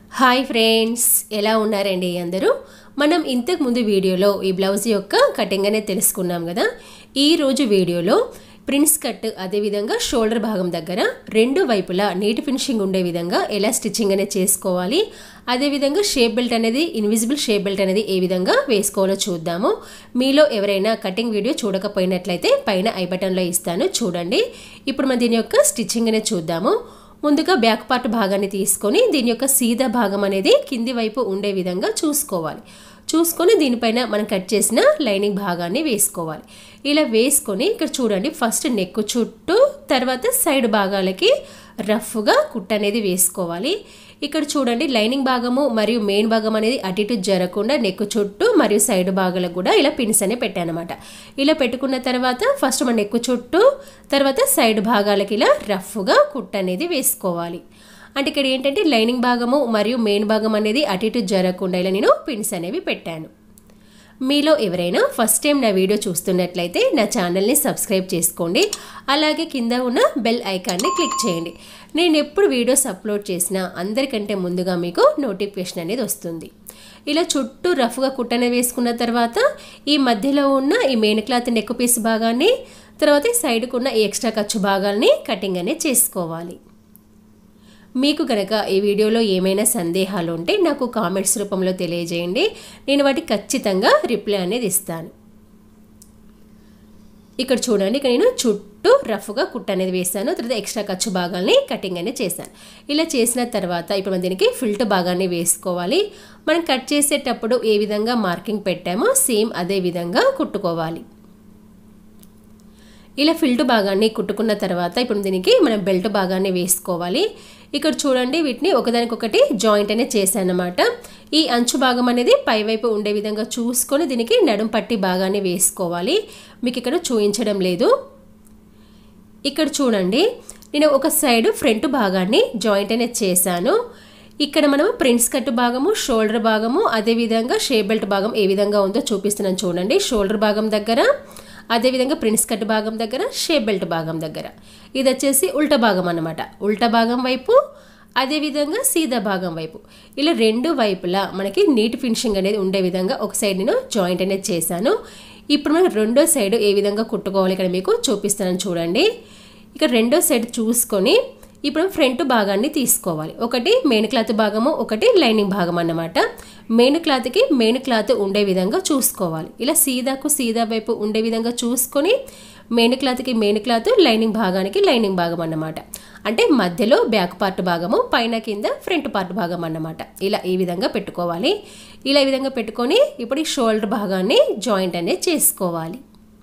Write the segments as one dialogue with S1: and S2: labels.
S1: hi friends ఎలా ఉన్నారండి అందరూ మనం ఇంతకు ముందు వీడియోలో ఈ బ్లౌజ్ యొక్క కటింగ్ అనేది తెలుసుకున్నాం కదా ఈ రోజు వీడియోలో ప్రిన్స్ కట్ అదేవిధంగా షోల్డర్ భాగం దగ్గర రెండు వైపులా నీట్ ఫినిషింగ్ ఉండే విధంగా ఎలా స్టిచ్చింగ్ అనేది చేసుకోవాలి అదేవిధంగా షేప్ బెల్ట్ అనేది ఇన్విజిబుల్ షేప్ బెల్ట్ అనేది ఏ విధంగా వేసుకోవాలో చూద్దాము మీలో ఎవరైనా కటింగ్ వీడియో చూడకపోయినట్లయితే పైన ఐ బటన్లో ఇస్తాను చూడండి ఇప్పుడు మనం దీని యొక్క స్టిచ్చింగ్ అనేది చూద్దాము ముందుగా బ్యాక్ పార్ట్ భాగాన్ని తీసుకొని దీని యొక్క సీదా భాగం అనేది కింది వైపు ఉండే విధంగా చూసుకోవాలి చూసుకొని దీనిపైన మనం కట్ చేసిన లైనింగ్ భాగాన్ని వేసుకోవాలి ఇలా వేసుకొని ఇక్కడ చూడండి ఫస్ట్ నెక్ చుట్టూ తర్వాత సైడ్ భాగాలకి రఫ్గా కుట్ అనేది వేసుకోవాలి ఇక్కడ చూడండి లైనింగ్ భాగము మరియు మెయిన్ భాగం అనేది అటు ఇటు జరగకుండా నెక్ చుట్టూ మరియు సైడ్ భాగాలకు కూడా ఇలా పిన్స్ అనే పెట్టానమాట ఇలా పెట్టుకున్న తర్వాత ఫస్ట్ మన నెక్ చుట్టూ తర్వాత సైడ్ భాగాలకి ఇలా రఫ్గా కుట్ అనేది వేసుకోవాలి అంటే ఇక్కడ ఏంటంటే లైనింగ్ భాగము మరియు మెయిన్ భాగం అనేది అటు ఇటు జరగకుండా ఇలా నేను పిన్స్ అనేవి పెట్టాను మీలో ఎవరైనా ఫస్ట్ టైం నా వీడియో చూస్తున్నట్లయితే నా ఛానల్ని సబ్స్క్రైబ్ చేసుకోండి అలాగే కింద ఉన్న బెల్ ఐకాన్ని క్లిక్ చేయండి నేను ఎప్పుడు వీడియోస్ అప్లోడ్ చేసినా అందరికంటే ముందుగా మీకు నోటిఫికేషన్ అనేది వస్తుంది ఇలా చుట్టూ రఫ్గా కుట్టనే వేసుకున్న తర్వాత ఈ మధ్యలో ఉన్న ఈ మెయిన్ క్లాత్ నెక్ పీస్ భాగాన్ని తర్వాత ఈ సైడ్కు ఉన్న ఈ ఎక్స్ట్రా ఖర్చు భాగాల్ని కటింగ్ అనేది చేసుకోవాలి మీకు గనక ఈ వీడియోలో ఏమైనా సందేహాలు ఉంటే నాకు కామెంట్స్ రూపంలో తెలియజేయండి నేను వాటికి ఖచ్చితంగా రిప్లై అనేది ఇస్తాను ఇక్కడ చూడండి ఇక్కడ నేను చుట్టూ రఫ్గా కుట్ అనేది వేసాను తర్వాత ఎక్స్ట్రా ఖర్చు భాగాల్ని కటింగ్ అనేది చేశాను ఇలా చేసిన తర్వాత ఇప్పుడు మనం దీనికి ఫిల్ట్ భాగాన్ని వేసుకోవాలి మనం కట్ చేసేటప్పుడు ఏ విధంగా మార్కింగ్ పెట్టామో సేమ్ అదే విధంగా కుట్టుకోవాలి ఇలా ఫిల్ట్ భాగాన్ని కుట్టుకున్న తర్వాత ఇప్పుడు దీనికి మనం బెల్ట్ భాగాన్ని వేసుకోవాలి ఇక్కడ చూడండి వీటిని ఒకదానికొకటి జాయింట్ అనేది చేశానమాట ఈ అంచు భాగం అనేది పైవైపు ఉండే విధంగా చూసుకొని దీనికి నడుం పట్టి భాగాన్ని వేసుకోవాలి మీకు ఇక్కడ చూపించడం లేదు ఇక్కడ చూడండి నేను ఒక సైడ్ ఫ్రంట్ భాగాన్ని జాయింట్ అనేది చేశాను ఇక్కడ మనం ప్రిన్స్ కట్ భాగము షోల్డర్ భాగము అదేవిధంగా షేప్ బెల్ట్ భాగం ఏ విధంగా ఉందో చూపిస్తున్నాను చూడండి షోల్డర్ భాగం దగ్గర అదేవిధంగా ప్రిన్స్ కట్ భాగం దగ్గర షేప్ బెల్ట్ భాగం దగ్గర ఇది వచ్చేసి ఉల్టా భాగం అనమాట ఉల్టా భాగం వైపు అదేవిధంగా సీదా భాగం వైపు ఇలా రెండు వైపులా మనకి నీట్ ఫినిషింగ్ అనేది ఉండే విధంగా ఒక సైడ్ నేను జాయింట్ అనేది చేశాను ఇప్పుడు మనం రెండో సైడ్ ఏ విధంగా కుట్టుకోవాలి ఇక్కడ మీకు చూపిస్తాను చూడండి ఇక రెండో సైడ్ చూసుకొని ఇప్పుడు ఫ్రంట్ భాగాన్ని తీసుకోవాలి ఒకటి మెయిన్ క్లాత్ భాగము ఒకటి లైనింగ్ భాగం అన్నమాట మెయిన్ క్లాత్కి మెయిన్ క్లాత్ ఉండే విధంగా చూసుకోవాలి ఇలా సీదాకు సీదా వైపు ఉండే విధంగా చూసుకొని మెయిన్ క్లాత్కి మెయిన్ క్లాత్ లైనింగ్ భాగానికి లైనింగ్ భాగం అన్నమాట అంటే మధ్యలో బ్యాక్ పార్ట్ భాగము పైన కింద ఫ్రంట్ పార్ట్ భాగం అన్నమాట ఇలా ఈ విధంగా పెట్టుకోవాలి ఇలా ఈ విధంగా పెట్టుకొని ఇప్పుడు ఈ షోల్డర్ భాగాన్ని జాయింట్ అనేది చేసుకోవాలి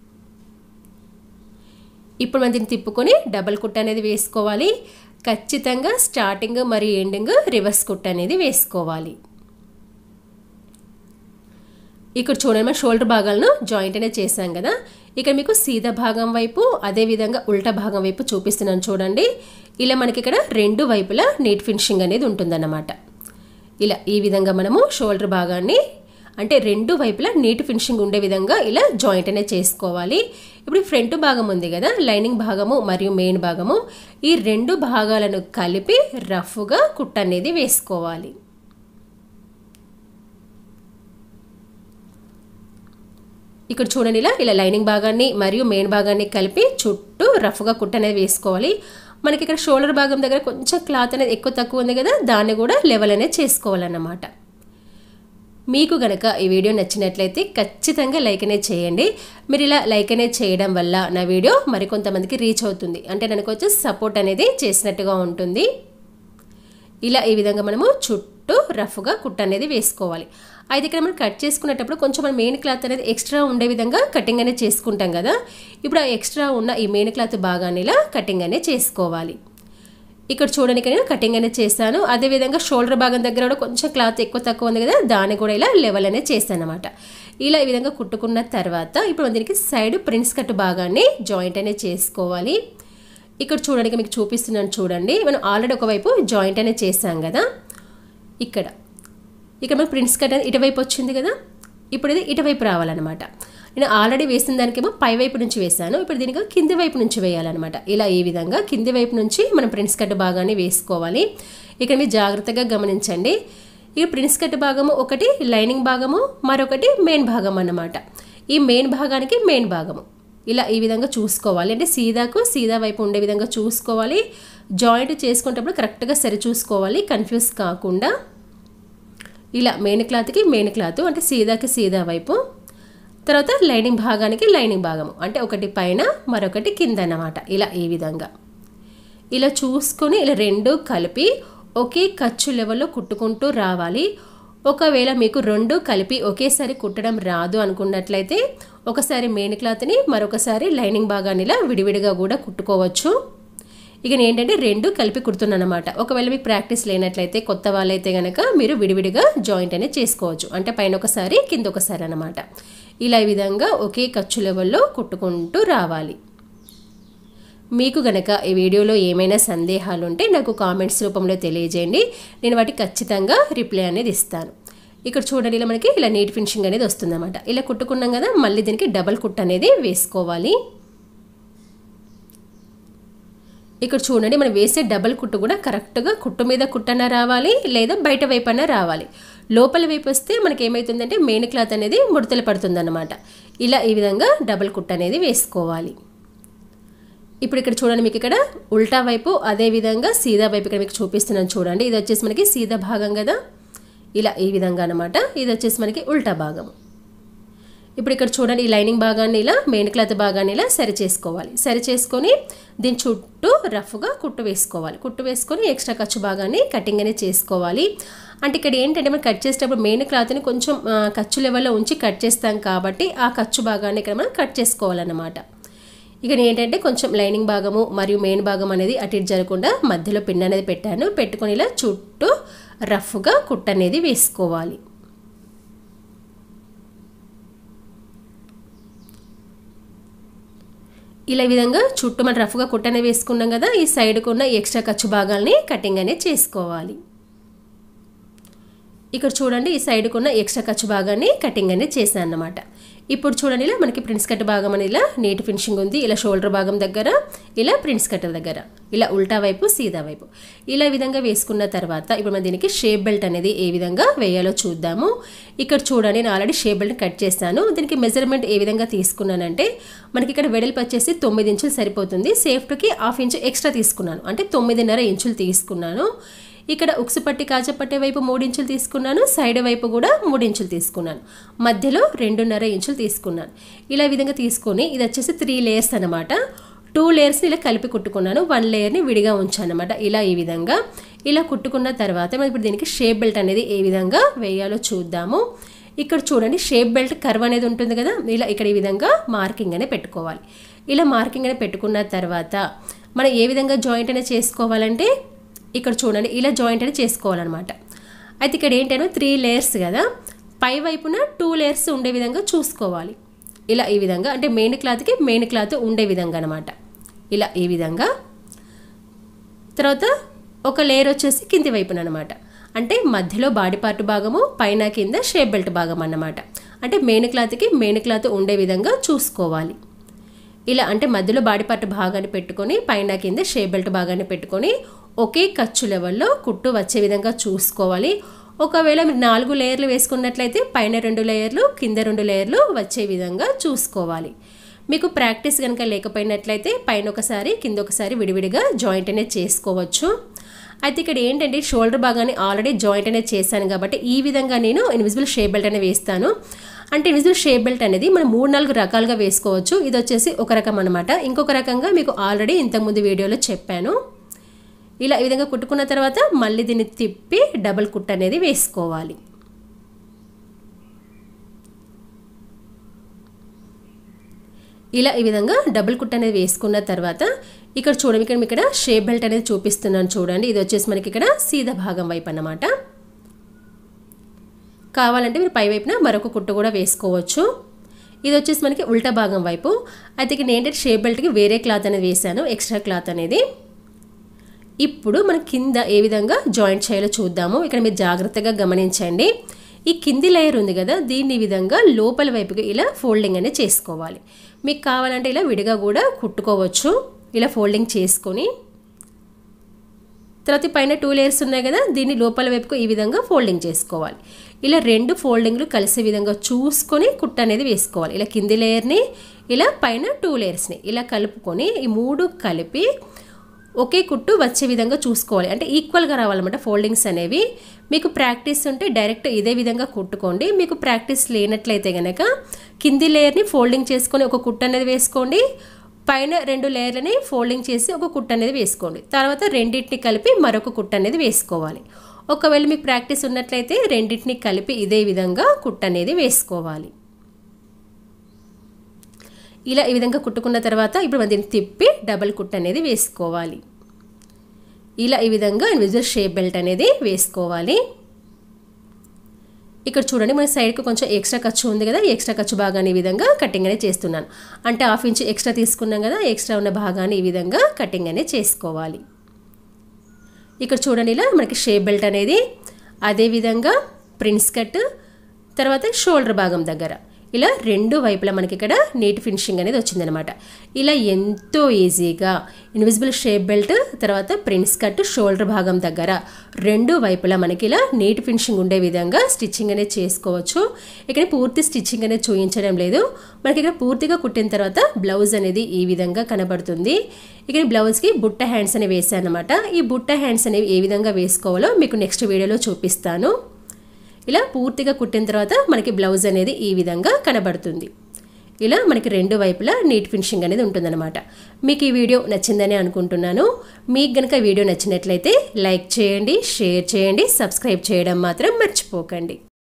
S1: ఇప్పుడు మనం దీన్ని తిప్పుకొని డబల్ కుట్ అనేది వేసుకోవాలి ఖచ్చితంగా స్టార్టింగ్ మరియు ఎండింగ్ రివర్స్ కుట్ అనేది వేసుకోవాలి ఇక్కడ చూడండి మన షోల్డర్ భాగాలను జాయింట్ అనేది చేసాం కదా ఇక్కడ మీకు సీదా భాగం వైపు అదేవిధంగా ఉల్టా భాగం వైపు చూపిస్తున్నాను చూడండి ఇలా మనకి ఇక్కడ రెండు వైపులా నీట్ ఫినిషింగ్ అనేది ఉంటుందన్నమాట ఇలా ఈ విధంగా మనము షోల్డర్ భాగాన్ని అంటే రెండు వైపులా నీట్ ఫినిషింగ్ ఉండే విధంగా ఇలా జాయింట్ అనేది చేసుకోవాలి ఇప్పుడు ఫ్రంట్ భాగం ఉంది కదా లైనింగ్ భాగము మరియు మెయిన్ భాగము ఈ రెండు భాగాలను కలిపి రఫ్గా కుట్ అనేది వేసుకోవాలి ఇక్కడ చూడండి ఇలా ఇలా లైనింగ్ భాగాన్ని మరియు మెయిన్ భాగాన్ని కలిపి చుట్టూ రఫ్గా కుట్ అనేది వేసుకోవాలి మనకి ఇక్కడ షోల్డర్ భాగం దగ్గర కొంచెం క్లాత్ అనేది ఎక్కువ తక్కువ ఉంది కదా దాన్ని కూడా లెవెల్ అనేది చేసుకోవాలన్నమాట మీకు గనక ఈ వీడియో నచ్చినట్లయితే ఖచ్చితంగా లైక్ అనేది చేయండి మీరు ఇలా లైక్ అనేది చేయడం వల్ల నా వీడియో మరికొంతమందికి రీచ్ అవుతుంది అంటే నాకు వచ్చి సపోర్ట్ అనేది చేసినట్టుగా ఉంటుంది ఇలా ఈ విధంగా మనము చుట్టూ రఫ్గా కుట్ అనేది వేసుకోవాలి అయితే ఇక్కడ మనం కట్ చేసుకునేటప్పుడు కొంచెం మన మెయిన్ క్లాత్ అనేది ఎక్స్ట్రా ఉండే విధంగా కటింగ్ అనేది చేసుకుంటాం కదా ఇప్పుడు ఆ ఎక్స్ట్రా ఉన్న ఈ మెయిన్ క్లాత్ భాగాన్ని ఇలా కటింగ్ అనేది చేసుకోవాలి ఇక్కడ చూడడానికి నేను కటింగ్ అనేది చేశాను అదేవిధంగా షోల్డర్ భాగం దగ్గర కూడా కొంచెం క్లాత్ ఎక్కువ తక్కువ ఉంది కదా దాన్ని కూడా ఇలా లెవెల్ అనేది చేశాను అనమాట ఇలా ఈ విధంగా కుట్టుకున్న తర్వాత ఇప్పుడు దీనికి సైడ్ ప్రిన్స్ కట్ భాగాన్ని జాయింట్ అనేది చేసుకోవాలి ఇక్కడ చూడడానికి మీకు చూపిస్తున్నాను చూడండి మనం ఆల్రెడీ ఒకవైపు జాయింట్ అనేది చేసాం కదా ఇక్కడ ఇక్కడ మన ప్రిన్స్ కట్ అనేది ఇటువైపు వచ్చింది కదా ఇప్పుడు ఇది ఇటువైపు రావాలన్నమాట నేను ఆల్రెడీ వేసిన దానికేమో పై వైపు నుంచి వేసాను ఇప్పుడు దీనికి కింది వైపు నుంచి వేయాలన్నమాట ఇలా ఈ విధంగా కింది వైపు నుంచి మనం ప్రిన్స్ కట్ భాగాన్ని వేసుకోవాలి ఇక్కడ మీరు జాగ్రత్తగా గమనించండి ఈ ప్రిన్స్ కట్ భాగము ఒకటి లైనింగ్ భాగము మరొకటి మెయిన్ భాగం అన్నమాట ఈ మెయిన్ భాగానికి మెయిన్ భాగము ఇలా ఈ విధంగా చూసుకోవాలి అంటే సీదాకు సీదా వైపు ఉండే విధంగా చూసుకోవాలి జాయింట్ చేసుకునేటప్పుడు కరెక్ట్గా సరి చూసుకోవాలి కన్ఫ్యూజ్ కాకుండా ఇలా మెయిన్ క్లాత్కి మెయిన్ క్లాత్ అంటే సీదాకి సీదా వైపు తర్వాత లైనింగ్ భాగానికి లైనింగ్ భాగము అంటే ఒకటి పైన మరొకటి కింద అన్నమాట ఇలా ఈ విధంగా ఇలా చూసుకొని ఇలా రెండు కలిపి ఒకే ఖర్చు లెవెల్లో కుట్టుకుంటూ రావాలి ఒకవేళ మీకు రెండు కలిపి ఒకేసారి కుట్టడం రాదు అనుకున్నట్లయితే ఒకసారి మెయిన్ క్లాత్ని మరొకసారి లైనింగ్ భాగాన్ని ఇలా విడివిడిగా కూడా కుట్టుకోవచ్చు ఇక నేను ఏంటంటే రెండు కలిపి కుడుతున్నాను అనమాట ఒకవేళ మీకు ప్రాక్టీస్ లేనట్లయితే కొత్త వాళ్ళైతే కనుక మీరు విడివిడిగా జాయింట్ అనేది చేసుకోవచ్చు అంటే పైన ఒకసారి కింద ఒకసారి అనమాట ఇలా ఈ విధంగా ఒకే ఖర్చు లెవెల్లో కుట్టుకుంటూ రావాలి మీకు గనక ఈ వీడియోలో ఏమైనా సందేహాలు ఉంటే నాకు కామెంట్స్ రూపంలో తెలియజేయండి నేను వాటికి ఖచ్చితంగా రిప్లై అనేది ఇస్తాను ఇక్కడ చూడండి ఇలా మనకి ఇలా నీట్ ఫినిషింగ్ అనేది వస్తుందన్నమాట ఇలా కుట్టుకున్నాం కదా మళ్ళీ దీనికి డబల్ కుట్ అనేది వేసుకోవాలి ఇక్కడ చూడండి మనం వేసే డబల్ కుట్టు కూడా కరెక్ట్గా కుట్టు మీద కుట్టన రావాలి లేదా బయట వైపు అన్న రావాలి లోపల వైపు వస్తే మనకి ఏమవుతుందంటే మెయిన్ క్లాత్ అనేది ముడతలు పడుతుందన్నమాట ఇలా ఈ విధంగా డబల్ కుట్ అనేది వేసుకోవాలి ఇప్పుడు ఇక్కడ చూడండి మీకు ఇక్కడ ఉల్టా వైపు అదే విధంగా సీదా వైపు ఇక్కడ మీకు చూపిస్తున్నాను చూడండి ఇది వచ్చేసి మనకి సీదా భాగం కదా ఇలా ఈ విధంగా అనమాట ఇది వచ్చేసి మనకి ఉల్టా భాగం ఇప్పుడు ఇక్కడ చూడండి ఈ లైనింగ్ భాగాన్ని ఇలా మెయిన్ క్లాత్ భాగాన్ని ఇలా సరి చేసుకోవాలి సరి చేసుకొని దీని చుట్టూ రఫ్గా కుట్టు వేసుకోవాలి కుట్టు వేసుకొని ఎక్స్ట్రా ఖర్చు భాగాన్ని కటింగ్ అనేది చేసుకోవాలి అంటే ఇక్కడ ఏంటంటే మనం కట్ చేసేటప్పుడు మెయిన్ క్లాత్ని కొంచెం ఖర్చు లెవెల్లో ఉంచి కట్ చేస్తాం కాబట్టి ఆ ఖర్చు భాగాన్ని ఇక్కడ మనం కట్ చేసుకోవాలన్నమాట ఇక ఏంటంటే కొంచెం లైనింగ్ భాగము మరియు మెయిన్ భాగం అనేది అటు ఇటు జరగకుండా మధ్యలో పిన్ అనేది పెట్టాను పెట్టుకొని ఇలా చుట్టూ రఫ్గా కుట్ట అనేది వేసుకోవాలి ఇలా విధంగా చుట్టూ మనం రఫ్గా కుట్టనే వేసుకున్నాం కదా ఈ సైడ్కు ఉన్న ఎక్స్ట్రా ఖర్చు భాగాల్ని కటింగ్ అనేది చేసుకోవాలి ఇక్కడ చూడండి ఈ సైడ్కు ఉన్న ఎక్స్ట్రా ఖర్చు భాగాన్ని కటింగ్ అనేది చేశాను అన్నమాట ఇప్పుడు చూడండి ఇలా మనకి ప్రిన్స్ కట్ భాగం అని ఇలా నీట్ ఫినిషింగ్ ఉంది ఇలా షోల్డర్ భాగం దగ్గర ఇలా ప్రిన్స్ కట్ దగ్గర ఇలా ఉల్టా వైపు సీదా వైపు ఇలా విధంగా వేసుకున్న తర్వాత ఇప్పుడు మనం దీనికి షేప్ బెల్ట్ అనేది ఏ విధంగా వేయాలో చూద్దాము ఇక్కడ చూడండి నేను ఆల్రెడీ షేప్ బెల్ట్ కట్ చేశాను దీనికి మెజర్మెంట్ ఏ విధంగా తీసుకున్నానంటే మనకి ఇక్కడ వెడల్పు వచ్చేసి తొమ్మిది ఇంచులు సరిపోతుంది సేఫ్టీకి హాఫ్ ఇంచు ఎక్స్ట్రా తీసుకున్నాను అంటే తొమ్మిదిన్నర ఇంచులు తీసుకున్నాను ఇక్కడ ఉక్సు పట్టి కాచపట్టే వైపు మూడు ఇంచులు తీసుకున్నాను సైడ్ వైపు కూడా మూడు ఇంచులు తీసుకున్నాను మధ్యలో రెండున్నర ఇంచులు తీసుకున్నాను ఇలా విధంగా తీసుకొని ఇది వచ్చేసి త్రీ లేయర్స్ అనమాట టూ లేయర్స్ని ఇలా కలిపి కుట్టుకున్నాను వన్ లేయర్ని విడిగా ఉంచాను అనమాట ఇలా ఈ విధంగా ఇలా కుట్టుకున్న తర్వాత మనం ఇప్పుడు దీనికి షేప్ బెల్ట్ అనేది ఏ విధంగా వేయాలో చూద్దాము ఇక్కడ చూడండి షేప్ బెల్ట్ కర్వ్ అనేది ఉంటుంది కదా ఇలా ఇక్కడ ఈ విధంగా మార్కింగ్ అనేది పెట్టుకోవాలి ఇలా మార్కింగ్ అనేది పెట్టుకున్న తర్వాత మనం ఏ విధంగా జాయింట్ అనేది చేసుకోవాలంటే ఇక్కడ చూడండి ఇలా జాయింట్ అనేది చేసుకోవాలన్నమాట అయితే ఇక్కడ ఏంటంటే త్రీ లేయర్స్ కదా పై వైపున టూ లేయర్స్ ఉండే విధంగా చూసుకోవాలి ఇలా ఈ విధంగా అంటే మెయిన్ క్లాత్కి మెయిన్ క్లాత్ ఉండే విధంగా అనమాట ఇలా ఈ విధంగా తర్వాత ఒక లేయర్ వచ్చేసి కింది వైపున అనమాట అంటే మధ్యలో బాడీ పార్ట్ భాగము పైన కింద షేప్ బెల్ట్ భాగం అన్నమాట అంటే మెయిన్ క్లాత్కి మెయిన్ క్లాత్ ఉండే విధంగా చూసుకోవాలి ఇలా అంటే మధ్యలో బాడీ పార్ట్ భాగాన్ని పెట్టుకొని పైన కింద షేప్ బెల్ట్ భాగాన్ని పెట్టుకొని ఒకే ఖర్చు లెవెల్లో కుట్టు వచ్చే విధంగా చూసుకోవాలి ఒకవేళ మీరు నాలుగు లేయర్లు వేసుకున్నట్లయితే పైన రెండు లేయర్లు కింద రెండు లేయర్లు వచ్చే విధంగా చూసుకోవాలి మీకు ప్రాక్టీస్ కనుక లేకపోయినట్లయితే పైన ఒకసారి కింద ఒకసారి విడివిడిగా జాయింట్ అనేది చేసుకోవచ్చు అయితే ఇక్కడ ఏంటంటే షోల్డర్ భాగాన్ని ఆల్రెడీ జాయింట్ అనేది చేశాను కాబట్టి ఈ విధంగా నేను ఇన్విజిబుల్ షేప్ బెల్ట్ అనేది వేస్తాను అంటే ఇన్విజిబుల్ షేప్ బెల్ట్ అనేది మనం మూడు నాలుగు రకాలుగా వేసుకోవచ్చు ఇది వచ్చేసి ఒక రకం అనమాట ఇంకొక రకంగా మీకు ఆల్రెడీ ఇంతకుముందు వీడియోలో చెప్పాను ఇలా ఈ విధంగా కుట్టుకున్న తర్వాత మళ్ళీ దీన్ని తిప్పి డబల్ కుట్ అనేది వేసుకోవాలి ఇలా ఈ విధంగా డబుల్ కుట్ అనేది వేసుకున్న తర్వాత ఇక్కడ చూడండి ఇక్కడ ఇక్కడ షేప్ బెల్ట్ అనేది చూపిస్తున్నాను చూడండి ఇది వచ్చేసి మనకి ఇక్కడ సీదా భాగం వైపు అన్నమాట కావాలంటే మీరు పై వైపున మరొక కుట్టు కూడా వేసుకోవచ్చు ఇది వచ్చేసి మనకి ఉల్టా భాగం వైపు అయితే ఇక్కడ ఏంటంటే షేప్ బెల్ట్కి వేరే క్లాత్ అనేది వేసాను ఎక్స్ట్రా క్లాత్ అనేది ఇప్పుడు మన కింద ఏ విధంగా జాయింట్ చేయాలో చూద్దాము ఇక్కడ మీరు జాగ్రత్తగా గమనించండి ఈ కింది లేయర్ ఉంది కదా దీన్ని ఈ విధంగా లోపల వైపుగా ఇలా ఫోల్డింగ్ అనేది చేసుకోవాలి మీకు కావాలంటే ఇలా విడిగా కూడా కుట్టుకోవచ్చు ఇలా ఫోల్డింగ్ చేసుకొని తర్వాత ఈ పైన టూ లేయర్స్ ఉన్నాయి కదా దీన్ని లోపల వైపుకు ఈ విధంగా ఫోల్డింగ్ చేసుకోవాలి ఇలా రెండు ఫోల్డింగ్లు కలిసే విధంగా చూసుకొని కుట్ట అనేది వేసుకోవాలి ఇలా కింది లేయర్ని ఇలా పైన టూ లేయర్స్ని ఇలా కలుపుకొని ఈ మూడు కలిపి ఒకే కుట్టు వచ్చే విధంగా చూసుకోవాలి అంటే ఈక్వల్గా రావాలన్నమాట ఫోల్డింగ్స్ అనేవి మీకు ప్రాక్టీస్ ఉంటే డైరెక్ట్ ఇదే విధంగా కుట్టుకోండి మీకు ప్రాక్టీస్ లేనట్లయితే కనుక కింది లేయర్ని ఫోల్డింగ్ చేసుకొని ఒక కుట్టు అనేది వేసుకోండి పైన రెండు లేయర్లని ఫోల్డింగ్ చేసి ఒక కుట్ట అనేది వేసుకోండి తర్వాత రెండింటిని కలిపి మరొక కుట్ట అనేది వేసుకోవాలి ఒకవేళ మీకు ప్రాక్టీస్ ఉన్నట్లయితే రెండింటిని కలిపి ఇదే విధంగా కుట్ట అనేది వేసుకోవాలి ఇలా ఈ విధంగా కుట్టుకున్న తర్వాత ఇప్పుడు మనం దీన్ని తిప్పి డబల్ కుట్ అనేది వేసుకోవాలి ఇలా ఈ విధంగా ఇన్విజిబుల్ షేప్ బెల్ట్ అనేది వేసుకోవాలి ఇక్కడ చూడండి మన సైడ్కి కొంచెం ఎక్స్ట్రా ఖర్చు ఉంది కదా ఈ ఎక్స్ట్రా ఖర్చు భాగాన్ని ఈ విధంగా కటింగ్ అనేది చేస్తున్నాను అంటే హాఫ్ ఇంచ్ ఎక్స్ట్రా తీసుకున్నాం కదా ఎక్స్ట్రా ఉన్న భాగాన్ని ఈ విధంగా కటింగ్ అనేది చేసుకోవాలి ఇక్కడ చూడండి ఇలా మనకి షేప్ బెల్ట్ అనేది అదేవిధంగా ప్రిన్స్ కట్ తర్వాత షోల్డర్ భాగం దగ్గర ఇలా రెండు వైపులా మనకి ఇక్కడ నీట్ ఫినిషింగ్ అనేది వచ్చిందనమాట ఇలా ఎంతో ఈజీగా ఇన్విజిబుల్ షేప్ బెల్ట్ తర్వాత ప్రిన్స్ కట్ షోల్డర్ భాగం దగ్గర రెండు వైపులా మనకి ఇలా నీట్ ఫినిషింగ్ ఉండే విధంగా స్టిచ్చింగ్ అనేది చేసుకోవచ్చు ఇక్కడ పూర్తి స్టిచ్చింగ్ అనేది చూపించడం లేదు మనకి ఇక్కడ పూర్తిగా కుట్టిన తర్వాత బ్లౌజ్ అనేది ఈ విధంగా కనబడుతుంది ఇక్కడ బ్లౌజ్కి బుట్ట హ్యాండ్స్ అనేవి వేసాను అనమాట ఈ బుట్ట హ్యాండ్స్ అనేవి ఏ విధంగా వేసుకోవాలో మీకు నెక్స్ట్ వీడియోలో చూపిస్తాను ఇలా పూర్తిగా కుట్టిన తర్వాత మనకి బ్లౌజ్ అనేది ఈ విధంగా కనబడుతుంది ఇలా మనకి రెండు వైపులా నీట్ ఫినిషింగ్ అనేది ఉంటుందన్నమాట మీకు ఈ వీడియో నచ్చిందని అనుకుంటున్నాను మీకు గనక వీడియో నచ్చినట్లయితే లైక్ చేయండి షేర్ చేయండి సబ్స్క్రైబ్ చేయడం మాత్రం మర్చిపోకండి